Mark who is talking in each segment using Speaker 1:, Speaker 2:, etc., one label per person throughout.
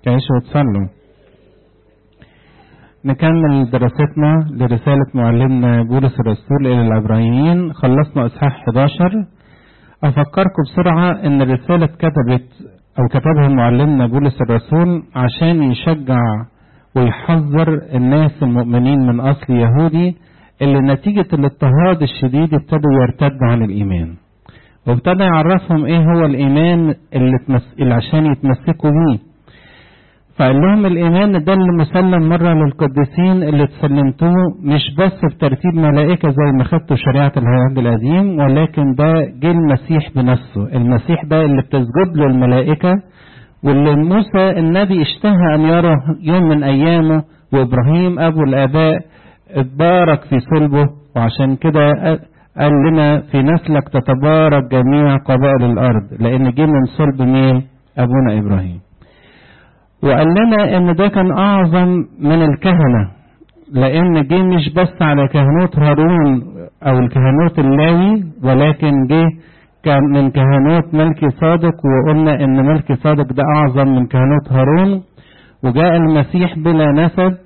Speaker 1: تعيشوا وتصلوا نكمل دراستنا لرسالة معلمنا بولس الرسول إلى العبرانيين خلصنا إصحاح 11 أفكركم بسرعة إن الرسالة اتكتبت أو كتبها معلمنا بولس الرسول عشان يشجع ويحذر الناس المؤمنين من أصل يهودي اللي نتيجة الاضطهاد الشديد ابتدوا يرتدوا عن الإيمان وابتدى يعرفهم ايه هو الايمان اللي, تمس... اللي عشان يتمسكوا بيه فقال لهم الايمان ده اللي مسلم مره للقديسين اللي تسلمتوه مش بس بترتيب ملائكه زي ما خدتوا شريعه العهد القديم ولكن ده جه المسيح بنفسه المسيح ده اللي بتسجد له الملائكه واللي موسى النبي اشتهى ان يرى يوم من ايامه وابراهيم ابو الاباء اتبارك في صلبه وعشان كده قال لنا في نسلك تتبارك جميع قبائل الارض لان جه من صلب مين ابونا ابراهيم وقال لنا ان ده كان اعظم من الكهنه لان جه مش بس على كهنوت هارون او الكهنوت اللاوي ولكن جه كان من كهنوت ملكي صادق وقلنا ان ملكي صادق ده اعظم من كهنوت هارون وجاء المسيح بلا نسب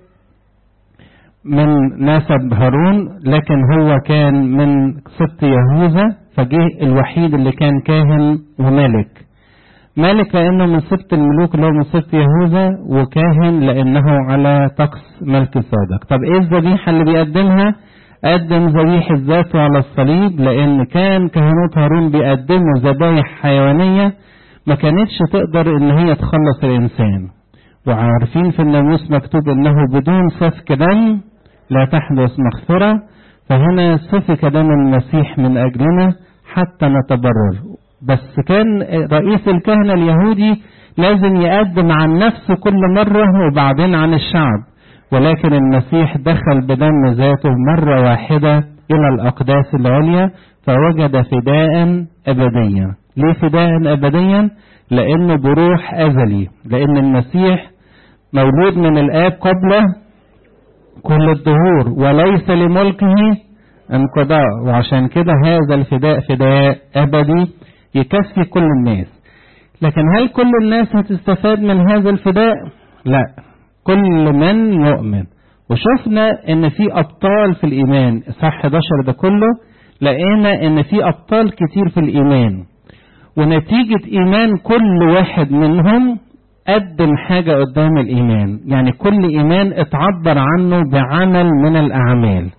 Speaker 1: من نسب هارون لكن هو كان من سبط يهوذا فجه الوحيد اللي كان كاهن وملك ملك لانه من سبط الملوك اللي هو من سبط يهوذا وكاهن لانه على طقس ملك صادق طب ايه الذبيحه اللي بيقدمها قدم ذبيحه ذاته على الصليب لان كان كهنوت هارون بيقدموا ذبايح حيوانيه ما كانتش تقدر ان هي تخلص الانسان وعارفين في الناموس مكتوب انه بدون سفك دم لا تحدث مغفرة فهنا سفك دم المسيح من أجلنا حتى نتبرر بس كان رئيس الكهنة اليهودي لازم يقدم عن نفسه كل مرة وبعدين عن الشعب ولكن المسيح دخل بدم ذاته مرة واحدة إلى الأقداس العليا فوجد فداء أبديا ليه فداء أبديا لأنه بروح أزلي لأن المسيح مولود من الآب قبله كل الدهور وليس لملكه انقضاء وعشان كده هذا الفداء فداء أبدي يكفي كل الناس لكن هل كل الناس هتستفاد من هذا الفداء لا كل من يؤمن وشفنا ان في ابطال في الايمان صح 11 ده كله لقينا ان في ابطال كتير في الايمان ونتيجة ايمان كل واحد منهم قدم حاجة قدام الإيمان يعني كل إيمان اتعبر عنه بعمل من الأعمال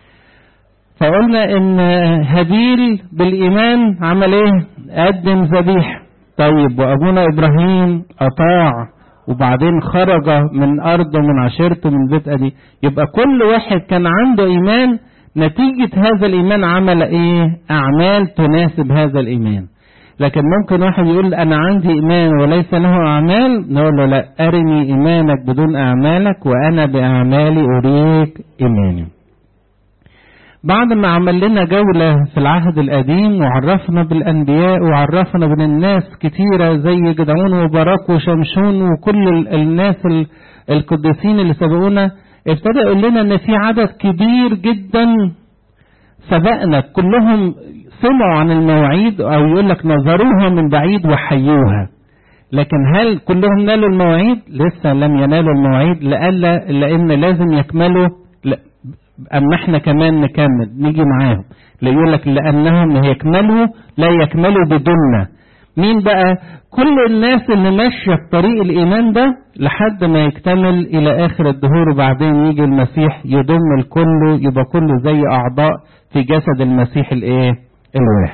Speaker 1: فقلنا إن هابيل بالإيمان عمل إيه قدم ذبيحة طيب وأبونا إبراهيم أطاع وبعدين خرج من أرضه من عشيرته من بيت أبي يبقى كل واحد كان عنده إيمان نتيجة هذا الإيمان عمل إيه أعمال تناسب هذا الإيمان لكن ممكن واحد يقول أنا عندي إيمان وليس له أعمال نقول له لا أرني إيمانك بدون أعمالك وأنا بأعمالي أريك إيماني بعد ما عمل لنا جولة في العهد القديم وعرفنا بالأنبياء وعرفنا بين الناس كتيرة زي جدعون وبراك وشمشون وكل الناس القديسين اللي سبقونا ابتدى يقول لنا ان في عدد كبير جدا سبقنا كلهم سمعوا عن المواعيد او يقول لك نظروها من بعيد وحيوها لكن هل كلهم نالوا المواعيد لسه لم ينالوا المواعيد لألا لان لازم يكملوا اما احنا كمان نكمل نيجي معاهم يقول لك لانهم يكملوا لا يكملوا بدوننا مين بقى كل الناس اللي ماشيه في طريق الايمان ده لحد ما يكتمل الى اخر الدهور وبعدين يجي المسيح يضم الكل يبقى كله زي اعضاء في جسد المسيح الايه الواحد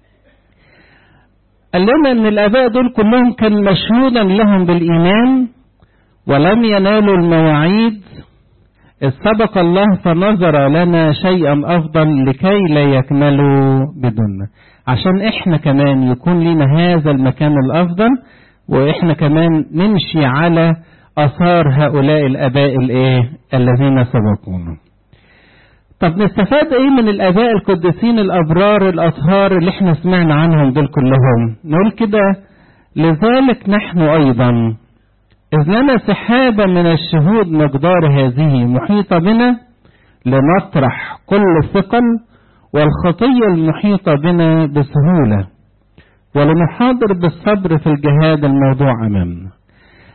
Speaker 1: قال لنا ان الاباء دول كلهم كان مشهودا لهم بالايمان ولم ينالوا المواعيد إذ سبق الله فنظر لنا شيئا افضل لكي لا يكملوا بدوننا عشان احنا كمان يكون لنا هذا المكان الافضل واحنا كمان نمشي على اثار هؤلاء الاباء الايه الذين سبقونا طب نستفاد ايه من الاباء القديسين الابرار الاطهار اللي احنا سمعنا عنهم دول كلهم نقول كده لذلك نحن ايضا اذ لنا سحابه من الشهود مقدار هذه محيطه بنا لنطرح كل ثقل والخطيه المحيطه بنا بسهوله ولنحاضر بالصبر في الجهاد الموضوع امامنا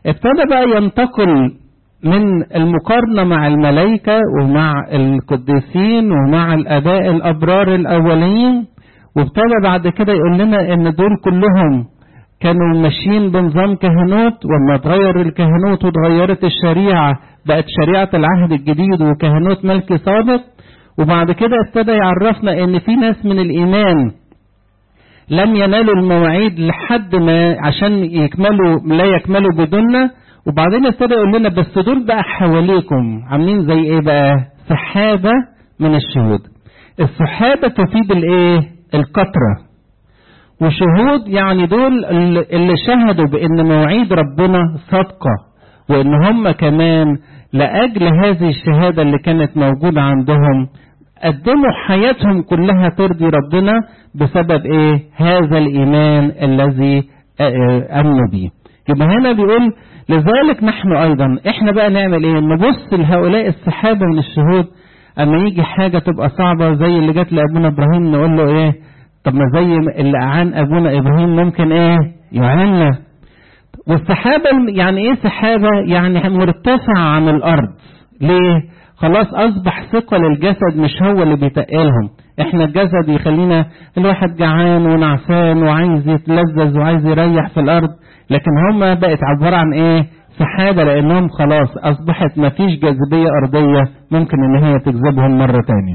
Speaker 1: ابتدى بقى ينتقل من المقارنة مع الملائكة ومع القديسين ومع الآباء الأبرار الأولين وابتدى بعد كده يقول لنا إن دول كلهم كانوا ماشيين بنظام كهنوت وما اتغير الكهنوت واتغيرت الشريعة بقت شريعة العهد الجديد وكهنوت ملك صادق وبعد كده ابتدى يعرفنا ان في ناس من الايمان لم ينالوا المواعيد لحد ما عشان يكملوا لا يكملوا بدوننا وبعدين ابتدى يقول لنا بس دول بقى حواليكم عاملين زي ايه بقى سحابة من الشهود السحابة تفيد الايه القطرة وشهود يعني دول اللي شهدوا بان مواعيد ربنا صادقة وان هم كمان لأجل هذه الشهادة اللي كانت موجودة عندهم قدموا حياتهم كلها ترضي ربنا بسبب ايه هذا الايمان الذي امنوا به يبقى هنا بيقول لذلك نحن ايضا احنا بقى نعمل ايه نبص لهؤلاء السحابة من الشهود اما يجي حاجة تبقى صعبة زي اللي جت لابونا ابراهيم نقول له ايه طب ما زي اللي اعان ابونا ابراهيم ممكن ايه يعاننا والسحابة يعني ايه سحابة يعني مرتفعة عن الارض ليه خلاص اصبح ثقل الجسد مش هو اللي بيتقلهم احنا الجسد يخلينا الواحد جعان ونعسان وعايز يتلذذ وعايز يريح في الارض لكن هم بقت عبارة عن ايه سحابة لانهم خلاص اصبحت مفيش جاذبية ارضية ممكن ان هي تجذبهم مرة تانية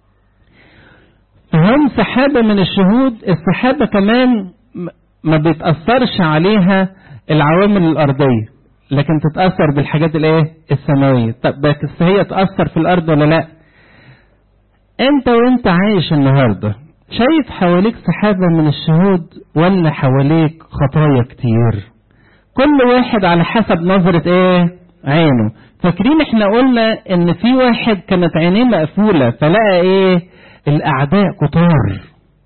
Speaker 1: فهم سحابة من الشهود السحابة كمان ما بيتأثرش عليها العوامل الأرضية لكن تتأثر بالحاجات الايه السماوية طب بس هي تأثر في الأرض ولا لا انت وانت عايش النهاردة شايف حواليك سحابة من الشهود ولا حواليك خطايا كتير كل واحد على حسب نظرة ايه عينه فاكرين احنا قلنا ان في واحد كانت عينيه مقفولة فلقى ايه الاعداء كتار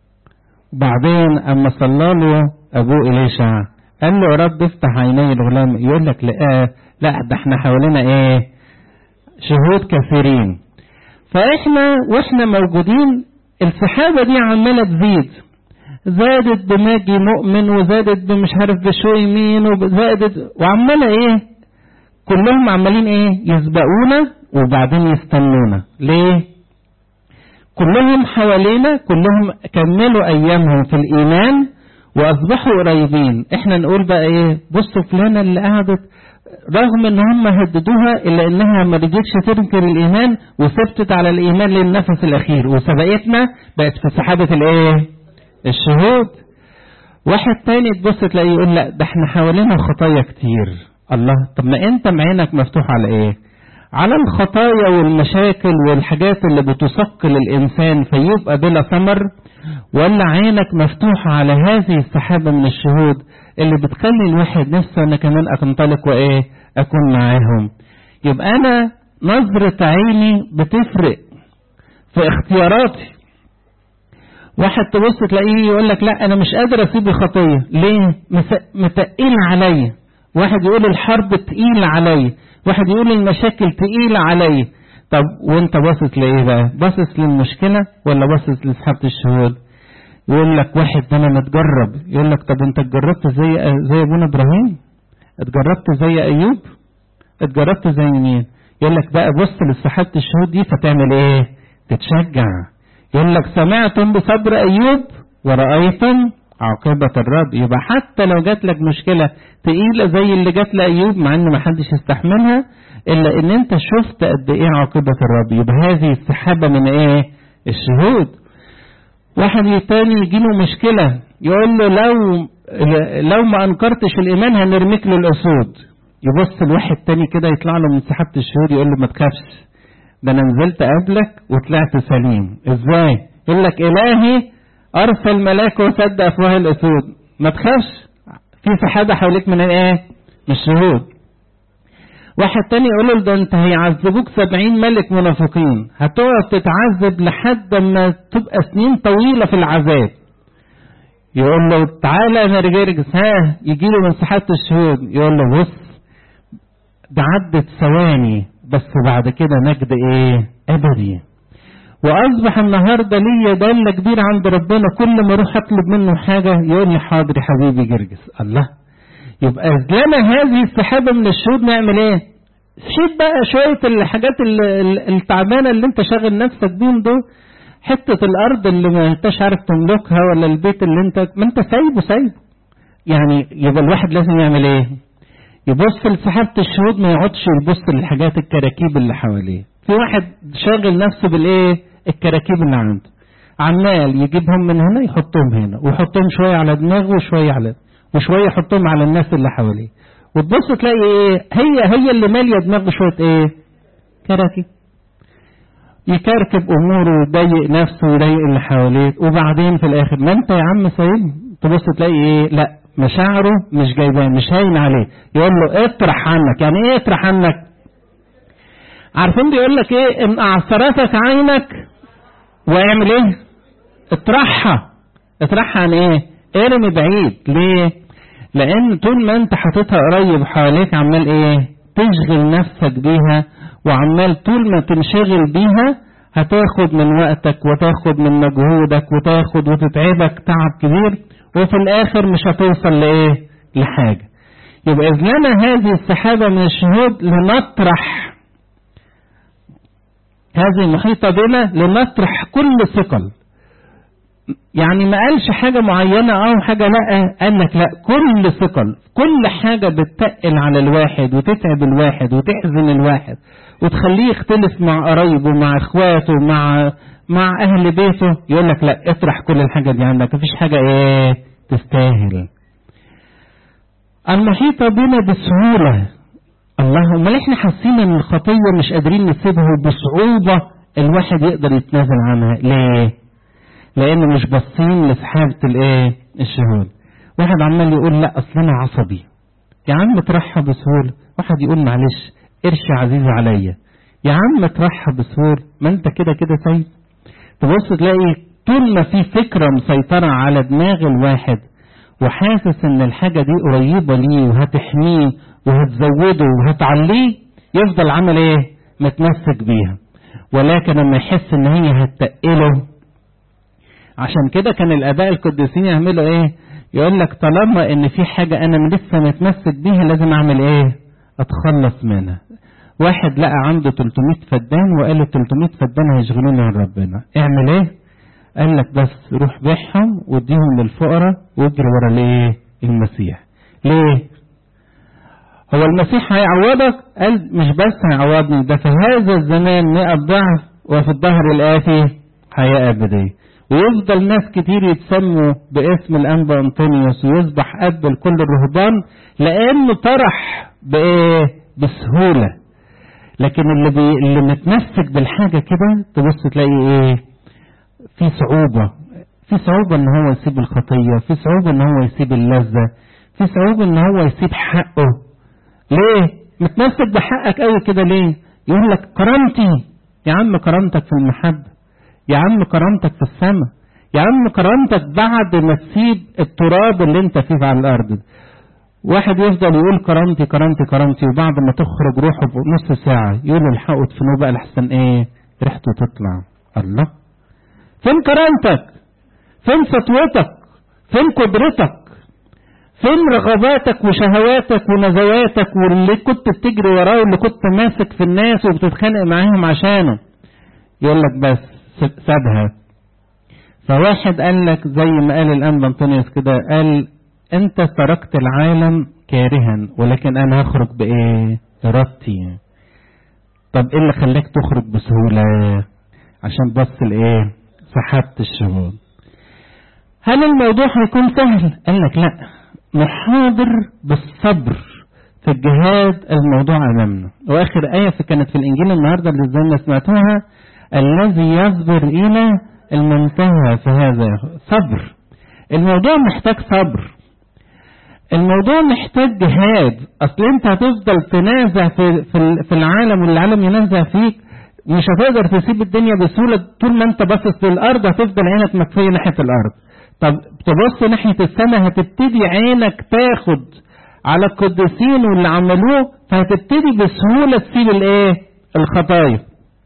Speaker 1: وبعدين اما صلى له ابوه اليشع قال له يا رب افتح عيني الغلام يقول لك لا لا ده احنا حوالينا ايه شهود كثيرين فاحنا واحنا موجودين السحابة دي عمالة تزيد زادت بماجي مؤمن وزادت بمش عارف بشوي مين وزادت وعمالة ايه كلهم عمالين ايه يسبقونا وبعدين يستنونا ليه كلهم حوالينا كلهم كملوا ايامهم في الايمان واصبحوا قريبين احنا نقول بقى ايه بصوا فلانة اللي قعدت رغم ان هم هددوها الا انها ما رضيتش تنكر الايمان وثبتت على الايمان للنفس الاخير وسبقتنا بقت في سحابة الايه الشهود واحد تاني تبص تلاقيه يقول لا ده احنا حوالينا خطايا كتير الله طب ما انت معينك مفتوح على ايه على الخطايا والمشاكل والحاجات اللي بتثقل الانسان فيبقى بلا ثمر ولا عينك مفتوحة على هذه السحابة من الشهود اللي بتخلي الواحد نفسه انا كمان انطلق وايه اكون معاهم يبقى انا نظرة عيني بتفرق في اختياراتي واحد تبص تلاقيه يقول لك لا انا مش قادر اسيب الخطيه ليه متقيل عليا واحد يقول الحرب تقيل عليا واحد يقول المشاكل تقيلة عليا طب وانت باصص لايه بقى باصص للمشكلة ولا باصص لسحابة الشهود يقول لك واحد ده انا متجرب يقول لك طب انت اتجربت زي زي ابونا ابراهيم اتجربت زي ايوب اتجربت زي مين يقول لك بقى بص لسحابة الشهود دي فتعمل ايه تتشجع يقول لك سمعتم بصبر ايوب ورأيتم عاقبة الرد يبقى حتى لو جات لك مشكلة تقيلة زي اللي جات لأيوب مع ان ما حدش يستحملها الا ان انت شفت قد ايه عاقبة الرب يبقى هذه السحابة من ايه الشهود واحد تاني يجيله مشكلة يقول له لو لو ما انكرتش الايمان هنرميك للاسود يبص الواحد تاني كده يطلع له من سحابة الشهود يقول له ما تخافش ده انا نزلت قبلك وطلعت سليم ازاي يقول لك الهي ارسل ملاك وسد افواه الاسود ما تخافش في سحابه حواليك من ايه من الشهود واحد تاني يقول له ده انت هيعذبوك سبعين ملك منافقين هتقعد تتعذب لحد ما تبقى سنين طويله في العذاب يقول له تعالى يا نرجرجس ها يجي له من سحابه الشهود يقول له بص ده عدت ثواني بس بعد كده نجد ايه ابدي واصبح النهارده ليا داله كبيره عند ربنا كل ما اروح اطلب منه حاجه يقول لي حاضر يا حبيبي جرجس الله يبقى لنا هذه السحابة من الشهود نعمل ايه شيل بقى شوية الحاجات التعبانة اللي انت شاغل نفسك بيهم دول حتة الأرض اللي ما انتش عارف تملكها ولا البيت اللي انت ما انت سايبه سايبه يعني يبقى الواحد لازم يعمل ايه يبص لسحابة الشهود ما يقعدش يبص للحاجات الكراكيب اللي حواليه في واحد شاغل نفسه بالايه الكراكيب اللي عنده عمال يجيبهم من هنا يحطهم هنا ويحطهم شوية على دماغه وشوية على وشوية يحطهم على الناس اللي حواليه وتبص تلاقي ايه هي هي اللي مالية دماغه شوية ايه كراكيب يكركب اموره ويضيق نفسه ويضيق اللي حواليه وبعدين في الاخر ما انت يا عم سيد تبص تلاقي ايه لا مشاعره مش جايباه مش هاين عليه يقول له اطرح عنك يعني ايه اطرح عنك عارفين بيقول لك ايه ان اعصرتك عينك واعمل ايه اطرحها اطرحها عن ايه ارمي بعيد ليه لان طول ما انت حاططها قريب حواليك عمال ايه تشغل نفسك بيها وعمال طول ما تنشغل بيها هتاخد من وقتك وتاخد من مجهودك وتاخد وتتعبك تعب كبير وفي الاخر مش هتوصل لايه لحاجه يبقى اذ لنا هذه السحابه من الشهود لنطرح هذه المحيطه بنا لنطرح كل ثقل يعني ما قالش حاجة معينة أو حاجة لا قال لك لا كل ثقل كل حاجة بتتقل على الواحد وتتعب الواحد وتحزن الواحد وتخليه يختلف مع قرايبه مع اخواته مع مع اهل بيته يقول لك لا اطرح كل الحاجة دي عندك مفيش حاجة ايه تستاهل المحيطة بنا بسهولة الله امال احنا حاسين ان الخطية مش قادرين نسيبها بصعوبة الواحد يقدر يتنازل عنها ليه لان مش باصين لسحابة الايه الشهود واحد عمال يقول لا اصل انا عصبي يا عم ترحب بسهولة واحد يقول معلش قرش عزيز عليا يا عم ترحب بسهولة ما انت كده كده سيد تبص تلاقي طول ما في فكرة مسيطرة على دماغ الواحد وحاسس ان الحاجة دي قريبة ليه وهتحميه وهتزوده وهتعليه يفضل عمل ايه متمسك بيها ولكن لما يحس ان هي هتقله عشان كده كان الاباء القديسين يعملوا ايه يقول لك طالما ان في حاجة انا لسه متمسك بيها لازم اعمل ايه اتخلص منها واحد لقى عنده 300 فدان وقال له 300 فدان هيشغلوني عن ربنا اعمل ايه قال لك بس روح بيعهم واديهم للفقراء واجري ورا الايه المسيح ليه هو المسيح هيعوضك قال مش بس هيعوضني ده في هذا الزمان 100 ضعف وفي الظهر الآتي حياة أبدية ويفضل ناس كتير يتسموا باسم الأنبا أنطونيوس ويصبح أب لكل الرهبان لأنه طرح بإيه؟ بسهولة لكن اللي بي... اللي متمسك بالحاجة كده تبص تلاقي إيه؟ في صعوبة في صعوبة إن هو يسيب الخطية في صعوبة إن هو يسيب اللذة في صعوبة إن هو يسيب حقه ليه؟ متمسك بحقك قوي كده ليه؟ يقول لك كرامتي يا عم كرامتك في المحبة يا عم كرامتك في السماء يا عم كرامتك بعد ما تسيب التراب اللي انت فيه على الارض واحد يفضل يقول كرامتي كرامتي كرامتي وبعد ما تخرج روحه بنص ساعة يقول الحقوا ادفنوه بقى لحسن ايه ريحته تطلع الله فين كرامتك فين سطوتك فين قدرتك فين رغباتك وشهواتك ونزواتك واللي كنت بتجري وراه واللي كنت ماسك في الناس وبتتخانق معاهم عشانه يقول لك بس سابها فواحد قال لك زي ما قال الانبا انطونيوس كده قال انت تركت العالم كارها ولكن انا هخرج بايه ارادتي طب ايه اللي خلاك تخرج بسهولة عشان بس الايه سحبت الشهود هل الموضوع هيكون سهل قال لك لا نحاضر بالصبر في الجهاد الموضوع امامنا واخر ايه في كانت في الانجيل النهارده اللي زي ما سمعتوها الذي يصبر الى المنتهى في هذا صبر الموضوع محتاج صبر الموضوع محتاج جهاد اصل انت هتفضل تنازع في في في العالم والعالم ينازع فيك مش هتقدر تسيب الدنيا بسهوله طول ما انت باصص للارض هتفضل عينك مكفيه ناحيه الارض طب تبص ناحيه السماء هتبتدي عينك تاخد على القديسين واللي عملوه فهتبتدي بسهوله تسيب الايه الخطايا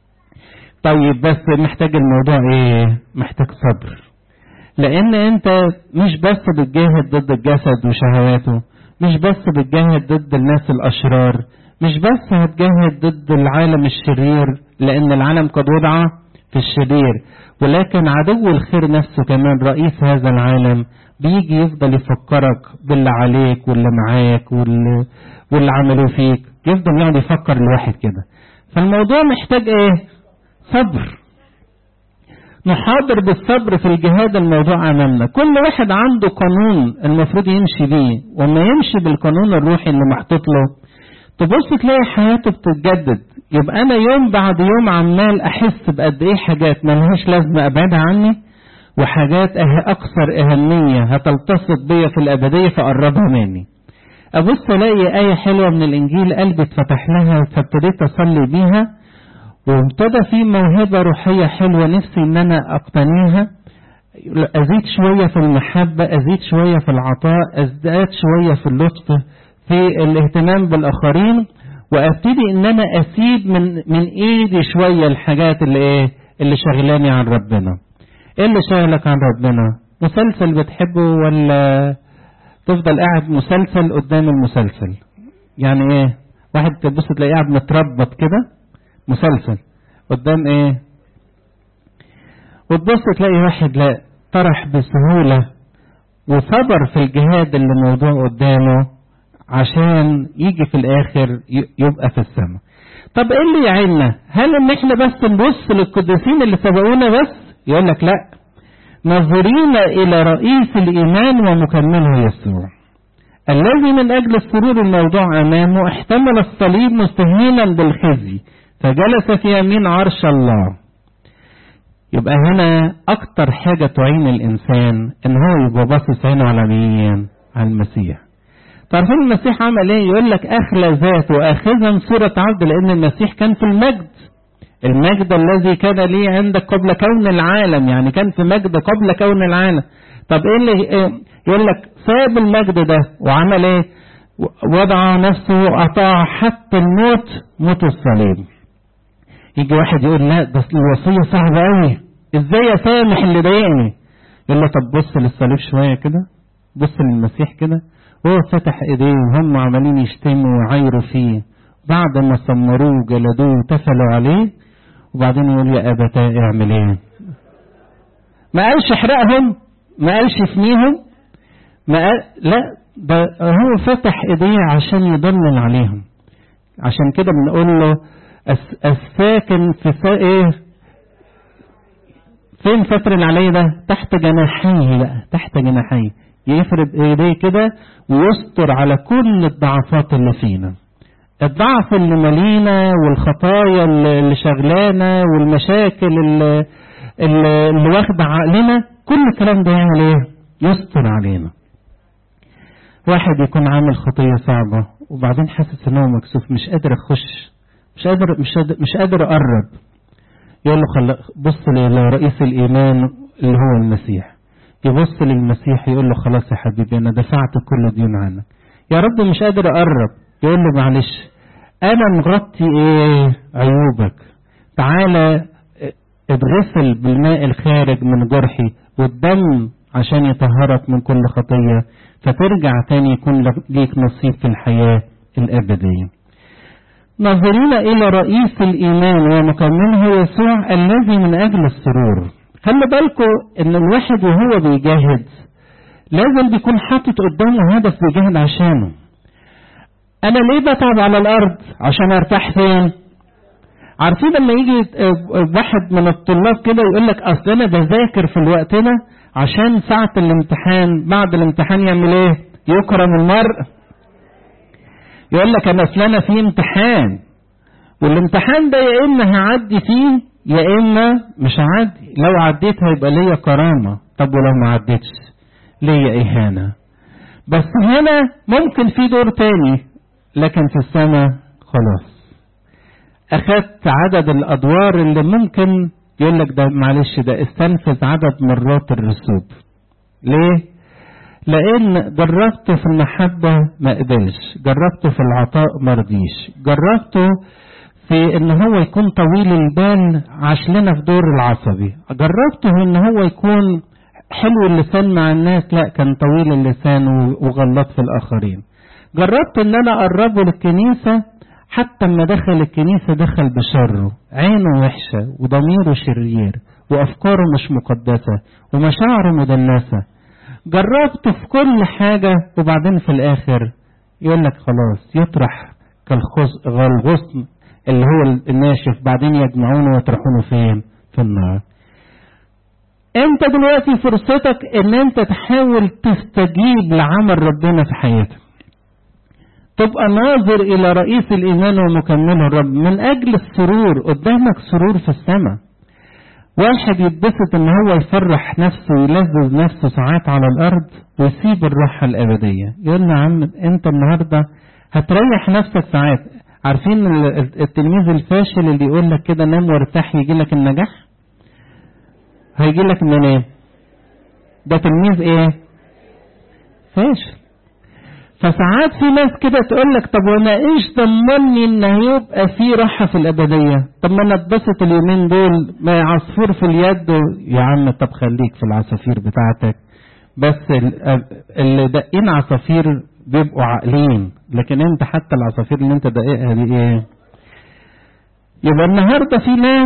Speaker 1: طيب بس محتاج الموضوع ايه محتاج صبر لان انت مش بس بتجاهد ضد الجسد وشهواته مش بس بتجاهد ضد الناس الأشرار مش بس هتجاهد ضد العالم الشرير لأن العالم قد وضع في الشرير ولكن عدو الخير نفسه كمان رئيس هذا العالم بيجي يفضل يفكرك باللي عليك واللي معاك واللي, واللي عملوه فيك يفضل يقعد يفكر الواحد كده فالموضوع محتاج ايه صبر نحاضر بالصبر في الجهاد الموضوع امامنا كل واحد عنده قانون المفروض يمشي بيه وما يمشي بالقانون الروحي اللي محطوط له تبص تلاقي حياته بتتجدد يبقى انا يوم بعد يوم عمال احس بقد ايه حاجات ملهاش لازمه ابعدها عني وحاجات اكثر اهميه هتلتصق بيا في الابديه فقربها مني ابص الاقي ايه حلوه من الانجيل قلبي اتفتح لها فابتديت اصلي بيها وابتدى في موهبه روحيه حلوه نفسي ان انا اقتنيها ازيد شويه في المحبه ازيد شويه في العطاء ازداد شويه في اللطف في الاهتمام بالاخرين وابتدي ان انا اسيب من من ايدي شويه الحاجات اللي ايه اللي شغلاني عن ربنا ايه اللي شغلك عن ربنا مسلسل بتحبه ولا تفضل قاعد مسلسل قدام المسلسل يعني ايه واحد تبص تلاقيه قاعد متربط كده مسلسل قدام ايه وتبص تلاقي واحد لا طرح بسهولة وصبر في الجهاد اللي موضوع قدامه عشان يجي في الاخر يبقى في السماء طب ايه اللي يعيننا هل ان احنا بس نبص للقديسين اللي سبقونا بس يقول لك لا ناظرين الى رئيس الايمان ومكمله يسوع الذي من اجل السرور الموضوع امامه احتمل الصليب مستهينا بالخزي فجلس في يمين عرش الله يبقى هنا اكتر حاجة تعين الانسان ان هو يبقى باصص عينه على مين على المسيح تعرفين المسيح عمل ايه يقول لك اخلى ذاته اخذا صورة عبد لان المسيح كان في المجد المجد الذي كان لي عندك قبل كون العالم يعني كان في مجد قبل كون العالم طب ايه اللي إيه؟ يقول لك ساب المجد ده وعمل ايه وضع نفسه وأطاع حتى الموت موت الصليب يجي واحد يقول لا ده الوصية صعبة قوي ازاي اسامح اللي ضايقني يقول له طب بص للصليب شوية كده بص للمسيح كده هو فتح ايديه وهم عمالين يشتموا ويعايروا فيه بعد ما سمروه وجلدوه وتفلوا عليه وبعدين يقول يا ابتاه اعمل ايه ما قالش احرقهم ما قالش افنيهم ما قال لا ده هو فتح ايديه عشان يضلل عليهم عشان كده بنقول له الساكن في ايه فين فتر عليه ده تحت جناحيه بقى تحت جناحيه يفرد ايديه كده ويستر على كل الضعفات اللي فينا الضعف اللي مالينا والخطايا اللي شغلانا والمشاكل اللي, اللي واخدة عقلنا كل الكلام ده يعمل ايه يستر علينا واحد يكون عامل خطية صعبة وبعدين حاسس ان هو مكسوف مش قادر اخش مش قادر مش قادر, مش قادر اقرب يقول له خل... بص لرئيس الايمان اللي هو المسيح يبص للمسيح يقول له خلاص يا حبيبي انا دفعت كل ديون عنك يا رب مش قادر اقرب يقول له معلش انا مغطي ايه عيوبك تعالى اتغسل بالماء الخارج من جرحي والدم عشان يطهرك من كل خطية فترجع تاني يكون ليك نصيب في الحياة الأبدية ناظرين إلى رئيس الإيمان ومكمله يسوع الذي من أجل السرور خلي بالكم إن الواحد وهو بيجاهد لازم بيكون حاطط قدامه هدف بيجاهد عشانه أنا ليه بتعب على الأرض عشان أرتاح فين عارفين لما يجي واحد من الطلاب كده يقول لك أصل أنا بذاكر في الوقت ده عشان ساعة الامتحان بعد الامتحان يعمل ايه يكرم المرء يقول لك انا اصل انا في امتحان والامتحان ده يا اما هعدي فيه يا اما مش هعدي لو عديت هيبقى ليا كرامة طب ولو ما عديتش ليا اهانة بس هنا ممكن في دور تاني لكن في السماء خلاص اخدت عدد الادوار اللي ممكن يقول لك ده معلش ده استنفذ عدد مرات الرسوب ليه لان جربته في المحبة ما قبلش جربته في العطاء ما رضيش جربته في ان هو يكون طويل البال عاش لنا في دور العصبي جربته ان هو يكون حلو اللسان مع الناس لا كان طويل اللسان وغلط في الاخرين جربت ان انا اقربه للكنيسة حتى لما دخل الكنيسة دخل بشره عينه وحشة وضميره شرير وافكاره مش مقدسة ومشاعره مدنسة جربت في كل حاجة وبعدين في الاخر يقول لك خلاص يطرح كالغصن اللي هو الناشف بعدين يجمعونه ويطرحونه فين في النار انت دلوقتي فرصتك ان انت تحاول تستجيب لعمل ربنا في حياتك تبقى ناظر الى رئيس الايمان ومكمله الرب من اجل السرور قدامك سرور في السماء واحد يتبسط ان هو يفرح نفسه ويلذذ نفسه ساعات على الارض ويسيب الراحة الابدية يقول له عم انت النهاردة هتريح نفسك ساعات عارفين التلميذ الفاشل اللي يقول لك كده نام وارتاح يجي لك النجاح هيجي لك منين ده تلميذ ايه فاشل فساعات في ناس كده تقول لك طب وانا ايش ضمني ان هيبقى في راحه في الابديه طب ما انا اتبسط اليومين دول ما عصفور في اليد يا عم طب خليك في العصافير بتاعتك بس اللي دقين عصافير بيبقوا عاقلين لكن انت حتى العصافير اللي انت دقيقها دي ايه يبقى النهارده في ناس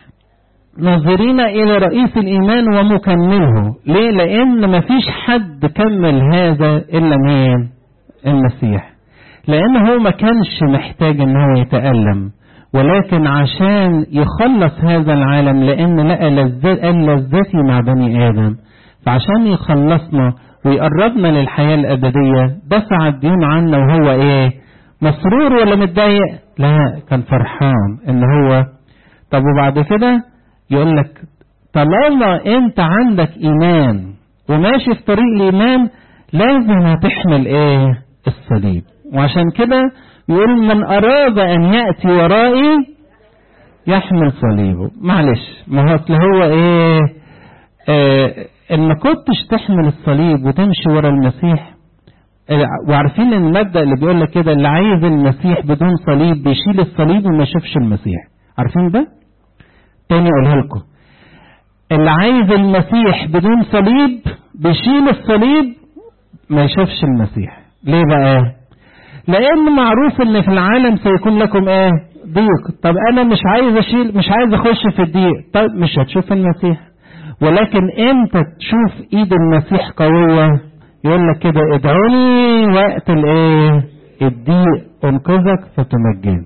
Speaker 1: ناظرين الى رئيس الايمان ومكمله ليه لان مفيش حد كمل هذا الا مين المسيح لان هو ما كانش محتاج ان هو يتالم ولكن عشان يخلص هذا العالم لان لقى لذات لذتي مع بني ادم فعشان يخلصنا ويقربنا للحياه الابديه دفع الدين عنا وهو ايه مسرور ولا متضايق لا كان فرحان ان هو طب وبعد كده يقول لك طالما انت عندك ايمان وماشي في طريق الايمان لازم هتحمل ايه الصليب وعشان كده يقول من اراد ان ياتي ورائي يحمل صليبه معلش ما هو اصل هو ايه آه ان ما كنتش تحمل الصليب وتمشي ورا المسيح وعارفين ان المبدا اللي بيقول لك كده اللي عايز المسيح بدون صليب بيشيل الصليب وما يشوفش المسيح عارفين ده تاني اقولها لكم اللي عايز المسيح بدون صليب بيشيل الصليب ما يشوفش المسيح ليه بقى لان معروف ان في العالم سيكون لكم ايه ضيق طب انا مش عايز اشيل مش عايز اخش في الضيق طب مش هتشوف المسيح ولكن امتى تشوف ايد المسيح قوية يقول لك كده ادعوني وقت الايه الضيق انقذك فتمجن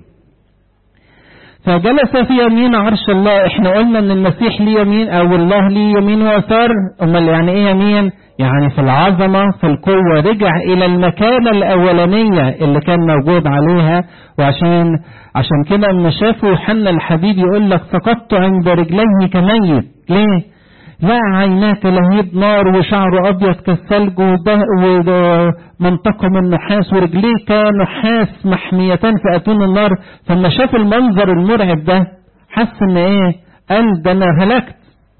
Speaker 1: فجلس في يمين عرش الله احنا قلنا ان المسيح ليه يمين او الله ليه يمين ويسار امال يعني ايه يمين يعني في العظمة في القوة رجع الى المكانة الاولانية اللي كان موجود عليها وعشان عشان كده اما شافه يوحنا الحبيب يقول لك سقطت عند رجليه كميت ليه لا عيناك لهيب نار وشعره ابيض كالثلج ومنطقه من نحاس ورجليه كنحاس محميتان في اتون النار فلما شاف المنظر المرعب ده حس ان ايه قال ده انا هلكت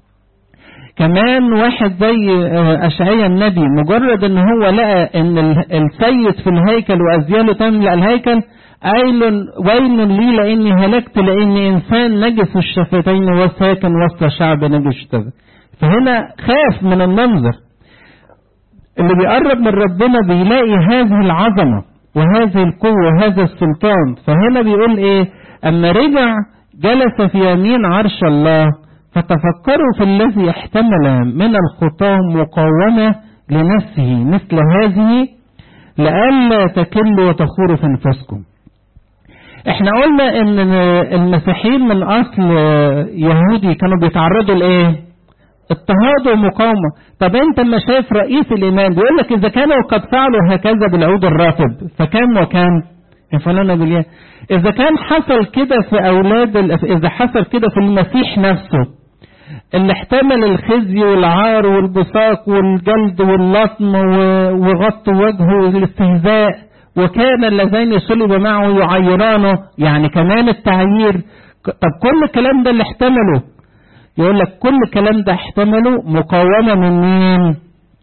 Speaker 1: كمان واحد زي اشعيا النبي مجرد ان هو لقى ان السيد في الهيكل وازياله تملا الهيكل قايل ويل لي لاني هلكت لاني انسان نجس الشفتين وساكن وسط شعب نجس الشفتين فهنا خاف من المنظر اللي بيقرب من ربنا بيلاقي هذه العظمة وهذه القوة وهذا السلطان فهنا بيقول ايه اما رجع جلس في يمين عرش الله فتفكروا في الذي احتمل من الخطاه مقاومة لنفسه مثل هذه لئلا تكلوا وتخوروا في انفسكم احنا قلنا ان المسيحيين من اصل يهودي كانوا بيتعرضوا لايه اضطهاد ومقاومة طب انت لما شايف رئيس الايمان بيقول لك اذا كانوا قد فعلوا هكذا بالعود الرافض فكم وكم يفعلون بالله اذا كان حصل كده في اولاد اذا حصل كده في المسيح نفسه اللي احتمل الخزي والعار والبصاق والجلد واللطم وغط وجهه والاستهزاء وكان اللذين صلب معه يعيرانه يعني كمان التعيير طب كل الكلام ده اللي احتمله يقول لك كل الكلام ده احتمله مقاومة من مين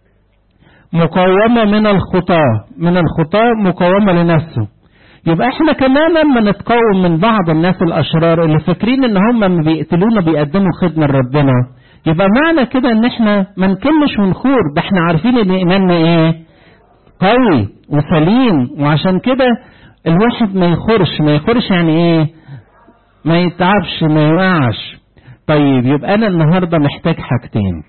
Speaker 1: مقاومة من الخطاة من الخطاة مقاومة لنفسه يبقى احنا كمان لما نتقاوم من بعض الناس الاشرار اللي فاكرين ان هم ما بيقتلونا بيقدموا خدمة لربنا يبقى معنى كده ان احنا ما نكلش ونخور ده احنا عارفين ان ايماننا ايه قوي وسليم وعشان كده الواحد ما يخرش ما يخرش يعني ايه ما يتعبش ما يوقعش طيب يبقى انا النهارده محتاج حاجتين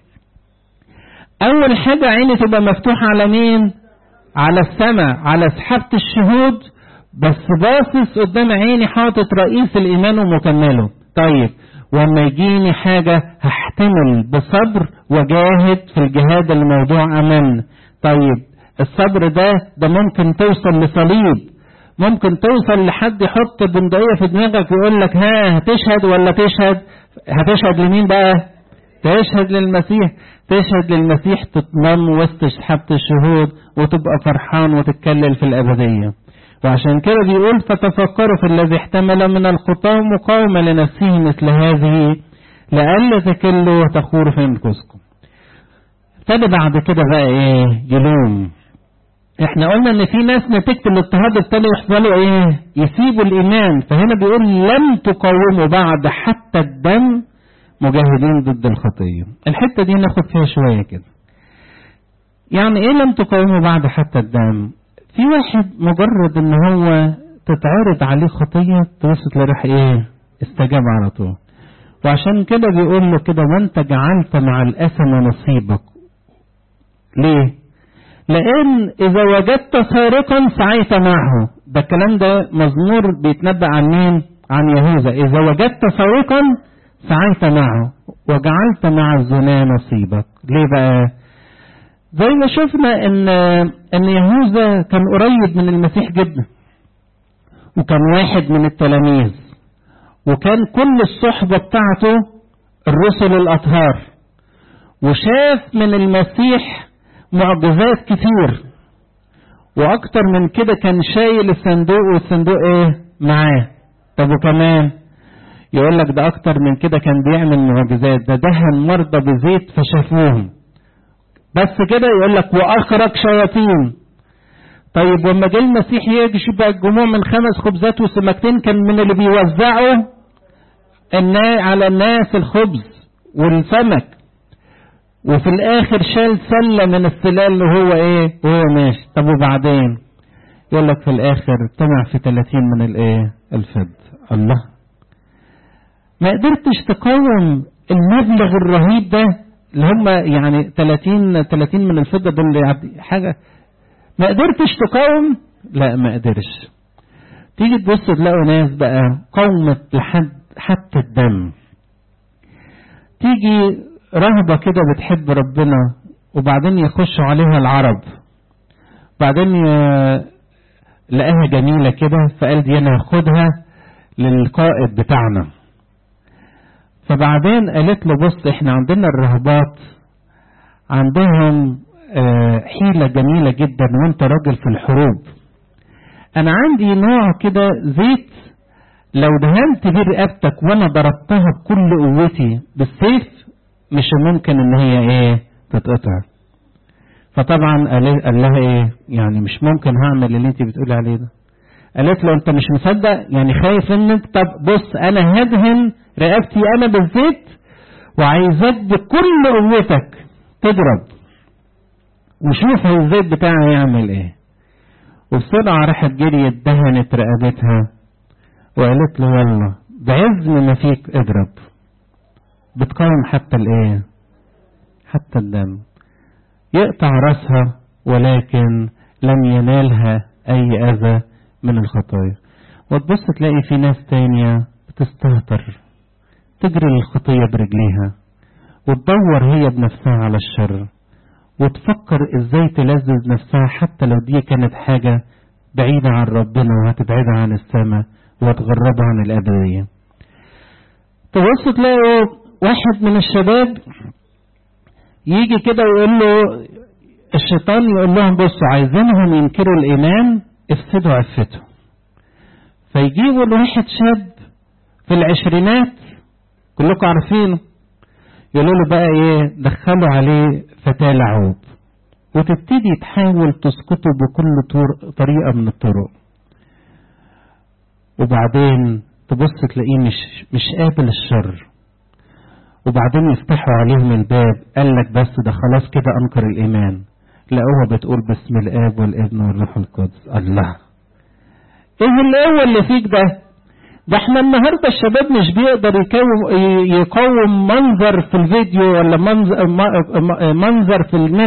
Speaker 1: اول حاجه عيني تبقى مفتوحه على مين على السماء على سحابه الشهود بس باصص قدام عيني حاطط رئيس الايمان ومكمله طيب واما يجيني حاجه هحتمل بصبر وجاهد في الجهاد الموضوع امامنا طيب الصبر ده ده ممكن توصل لصليب ممكن توصل لحد يحط بندقية في دماغك ويقول لك ها هتشهد ولا تشهد هتشهد لمين بقى تشهد للمسيح تشهد للمسيح تتمم وسط سحابة الشهود وتبقى فرحان وتتكلل في الأبدية وعشان كده بيقول فتفكروا في الذي احتمل من الخطاة مقاومة لنفسه مثل هذه لئلا تكلوا وتخور في انفسكم ابتدى بعد كده بقى ايه يلوم احنا قلنا ان في ناس نتيجة الاضطهاد ابتدوا يحصلوا ايه يسيبوا الايمان فهنا بيقول لم تقاوموا بعد حتى الدم مجاهدين ضد الخطية الحتة دي ناخد فيها شوية كده يعني ايه لم تقاوموا بعد حتى الدم في واحد مجرد ان هو تتعرض عليه خطية تبص تلاقي راح ايه استجاب على طول وعشان كده بيقول له كده وانت جعلت مع الأثم نصيبك ليه لأن إذا وجدت سارقا سعيت معه ده الكلام ده مزمور بيتنبأ عن مين عن يهوذا إذا وجدت سارقا سعيت معه وجعلت مع الزنا نصيبك ليه بقى زي ما شفنا ان ان يهوذا كان قريب من المسيح جدا وكان واحد من التلاميذ وكان كل الصحبة بتاعته الرسل الأطهار وشاف من المسيح معجزات كتير وأكتر من كده كان شايل الصندوق والصندوق إيه معاه طب وكمان يقول لك ده أكتر من كده كان بيعمل معجزات ده دهن مرضى بزيت فشافوهم بس كده يقول لك وأخرج شياطين طيب وما جه المسيح يشبع الجموع من خمس خبزات وسمكتين كان من اللي بيوزعوا النا على الناس الخبز والسمك وفي الاخر شال سلة من السلال وهو ايه وهو ماشي طب وبعدين يقول لك في الاخر طمع في 30 من الايه الفض الله ما قدرتش تقاوم المبلغ الرهيب ده اللي هم يعني 30 30 من الفضه دول حاجه ما قدرتش تقاوم لا ما قدرش تيجي تبص تلاقوا ناس بقى قومت لحد حتى الدم تيجي رهبة كده بتحب ربنا وبعدين يخشوا عليها العرب بعدين لقاها جميلة كده فقال دي أنا هاخدها للقائد بتاعنا فبعدين قالت له بص احنا عندنا الرهبات عندهم حيلة جميلة جدا وانت راجل في الحروب انا عندي نوع كده زيت لو دهنت بيه رقبتك وانا ضربتها بكل قوتي بالسيف مش ممكن ان هي ايه تتقطع فطبعا قال لها ايه يعني مش ممكن هعمل اللي انت بتقولي عليه ده قالت له انت مش مصدق يعني خايف ان انت طب بص انا هدهن رقبتي انا بالزيت وعايزاك بكل قوتك تضرب وشوف الزيت بتاعها يعمل ايه وبسرعة راحت جريت دهنت رقبتها وقالت له يلا بعز ما فيك اضرب بتقاوم حتى الايه حتى الدم يقطع راسها ولكن لم ينالها اي اذى من الخطايا وتبص تلاقي في ناس تانية بتستهتر تجري الخطية برجليها وتدور هي بنفسها على الشر وتفكر ازاي تلذذ نفسها حتى لو دي كانت حاجة بعيدة عن ربنا وهتبعدها عن السماء وهتغربها عن الأبدية تبص تلاقوا واحد من الشباب يجي كده ويقول له الشيطان يقول لهم بصوا عايزينهم ينكروا الإيمان افسدوا عفته فيجيبوا لواحد شاب في العشرينات كلكم عارفينه يقولوا له بقى ايه دخلوا عليه فتاة لعوب وتبتدي تحاول تسقطه بكل طريقة من الطرق وبعدين تبص تلاقيه مش مش قابل الشر وبعدين يفتحوا عليهم الباب قال لك بس ده خلاص كده انكر الايمان لقوها بتقول باسم الاب والابن والروح القدس الله ايه القوه اللي فيك ده ده احنا النهارده الشباب مش بيقدر يكون يقوم منظر في الفيديو ولا منظر, منظر في النت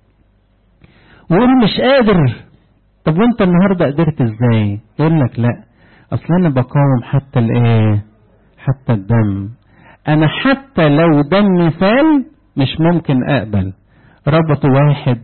Speaker 1: ويقول مش قادر طب وانت النهارده قدرت ازاي يقول لك لا اصل انا بقاوم حتى الايه حتى الدم انا حتى لو دمي سال مش ممكن اقبل ربطوا واحد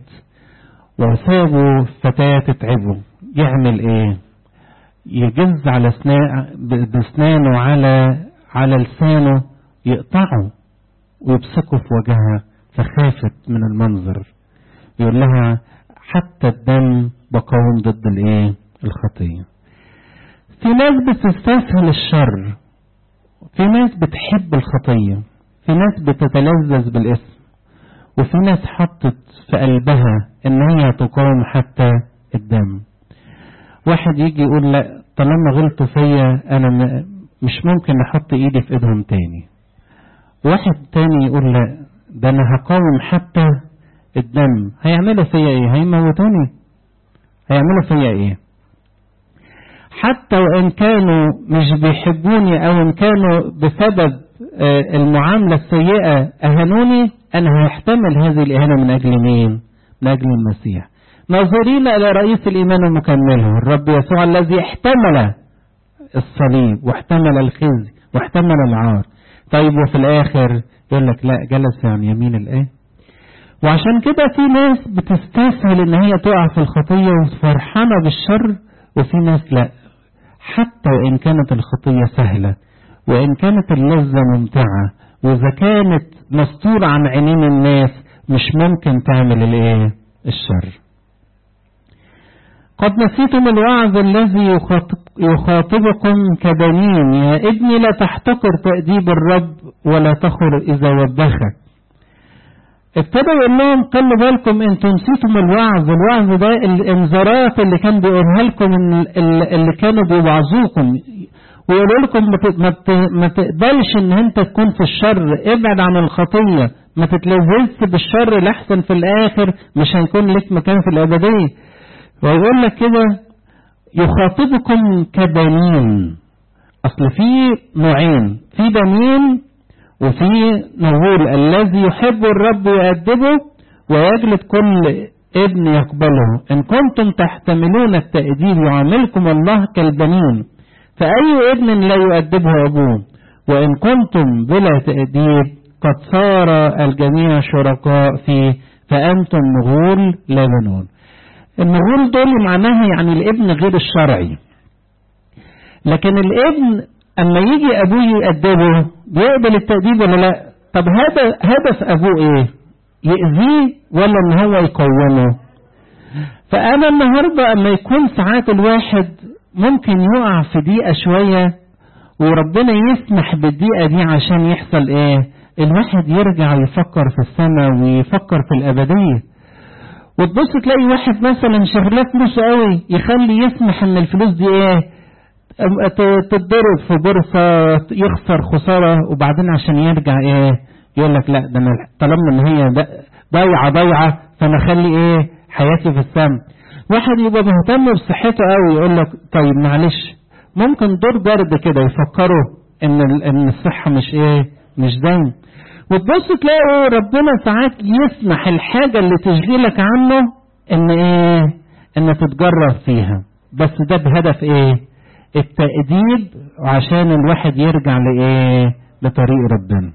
Speaker 1: وسابوا فتاة تتعبه يعمل ايه يجز على بسنانه على على لسانه يقطعه ويبصقه في وجهها فخافت من المنظر يقول لها حتى الدم بقاوم ضد الايه الخطيه في ناس بتستسهل الشر في ناس بتحب الخطيه في ناس بتتلذذ بالاسم وفي ناس حطت في قلبها ان هي تقاوم حتى الدم واحد يجي يقول لا طالما غلطوا فيا انا مش ممكن احط ايدي في ايدهم تاني واحد تاني يقول لا ده انا هقاوم حتى الدم هيعملوا فيا ايه هيموتوني هيعملوا فيا ايه حتى وان كانوا مش بيحبوني او ان كانوا بسبب المعاملة السيئة اهانوني انا هحتمل هذه الاهانة من اجل مين من اجل المسيح ناظرين الى رئيس الايمان ومكمله الرب يسوع الذي احتمل الصليب واحتمل الخزي واحتمل العار طيب وفي الاخر يقول لك لا جلس عن يمين الايه وعشان كده في ناس بتستسهل ان هي تقع في الخطية وفرحانة بالشر وفي ناس لا حتى وان كانت الخطية سهلة وان كانت اللذة ممتعة واذا كانت مستورة عن عينين الناس مش ممكن تعمل الايه الشر قد نسيتم الوعظ الذي يخاطب يخاطبكم كبنين يا ابني لا تحتقر تأديب الرب ولا تخر إذا وبخك ابتدى يقول لهم خلوا بالكم انتم نسيتم الوعظ الوعظ ده الانذارات اللي كان بيقولها لكم اللي كانوا بيوعظوكم ويقولوا لكم ما تقبلش ان انت تكون في الشر ابعد عن الخطية ما تتلذذش بالشر لحسن في الاخر مش هيكون لك مكان في الابدية ويقول لك كده يخاطبكم كبنين اصل في نوعين في بنين وفي نقول الذي يحب الرب يؤدبه ويجلد كل ابن يقبله إن كنتم تحتملون التأديب يعاملكم الله كالبنين فأي ابن لا يؤدبه أبوه وإن كنتم بلا تأديب قد صار الجميع شركاء فيه فأنتم مغول لا بنون المغول دول معناها يعني الابن غير الشرعي لكن الابن اما يجي ابوه يؤدبه بيقبل التأديب ولا لا طب هذا هدف ابوه ايه يأذيه ولا ان هو يقومه فانا النهاردة اما يكون ساعات الواحد ممكن يقع في دقيقة شوية وربنا يسمح بالدقيقة دي عشان يحصل ايه الواحد يرجع يفكر في السماء ويفكر في الابدية وتبص تلاقي واحد مثلا شغلاه فلوس قوي يخلي يسمح ان الفلوس دي ايه تتضرب في بورصة يخسر خسارة وبعدين عشان يرجع ايه يقول لك لا ده انا طالما ان هي ضايعة ضايعة فانا اخلي ايه حياتي في السم واحد يبقى مهتم بصحته قوي يقول لك طيب معلش ممكن دور برد كده يفكروا ان ان الصحة مش ايه مش دايم وتبص تلاقوا ربنا ساعات يسمح الحاجة اللي تشغلك عنه ان ايه ان تتجرب فيها بس ده بهدف ايه التأديب عشان الواحد يرجع لإيه لطريق ربنا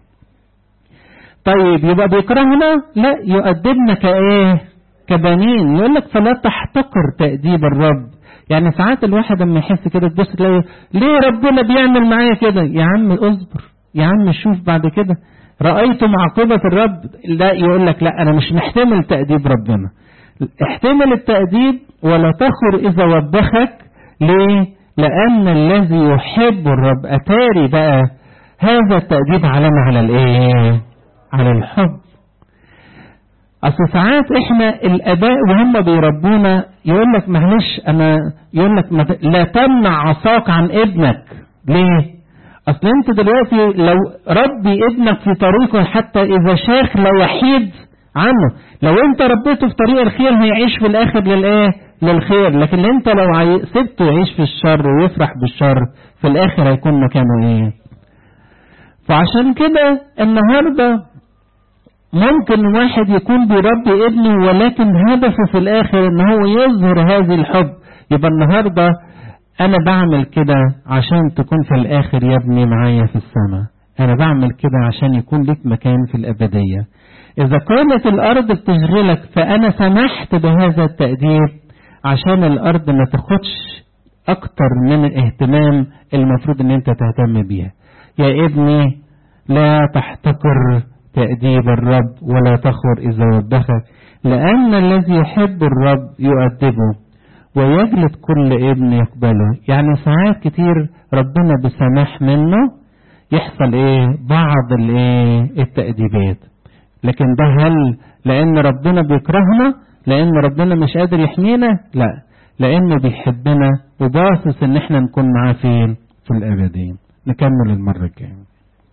Speaker 1: طيب يبقى بيكرهنا لا يؤدبنا كإيه كبنين يقول لك فلا تحتقر تأديب الرب يعني ساعات الواحد لما يحس كده تبص تلاقي ليه ربنا بيعمل معايا كده يا عم اصبر يا عم شوف بعد كده رأيتم عاقبة الرب لا يقول لك لا أنا مش محتمل تأديب ربنا احتمل التأديب ولا تخر إذا وبخك ليه لأن الذي يحب الرب أتاري بقى هذا التأديب علامة على الإيه؟ على الحب. أصل ساعات إحنا الآباء وهم بيربونا يقول لك معلش أنا يقول لك لا تمنع عصاك عن ابنك. ليه؟ أصل أنت دلوقتي لو ربي ابنك في طريقه حتى إذا شاخ لا يحيد عنه لو انت ربيته في طريق الخير هيعيش في الاخر للايه للخير لكن انت لو عي... سبته يعيش في الشر ويفرح بالشر في الاخر هيكون مكانه ايه فعشان كده النهارده ممكن واحد يكون بيربي ابنه ولكن هدفه في الاخر ان هو يظهر هذه الحب يبقى النهارده انا بعمل كده عشان تكون في الاخر يا ابني معايا في السماء انا بعمل كده عشان يكون لك مكان في الابديه اذا كانت الارض بتشغلك فانا سمحت بهذا التاديب عشان الارض ما تاخدش اكتر من الاهتمام المفروض ان انت تهتم بيها يا ابني لا تحتقر تأديب الرب ولا تخور إذا وبخك لأن الذي يحب الرب يؤدبه ويجلد كل ابن يقبله يعني ساعات كتير ربنا بسماح منه يحصل ايه بعض الايه التأديبات لكن ده هل لأن ربنا بيكرهنا لأن ربنا مش قادر يحمينا لا لأنه بيحبنا وباصص إن احنا نكون معاه فين في الأبدين نكمل المرة الجاية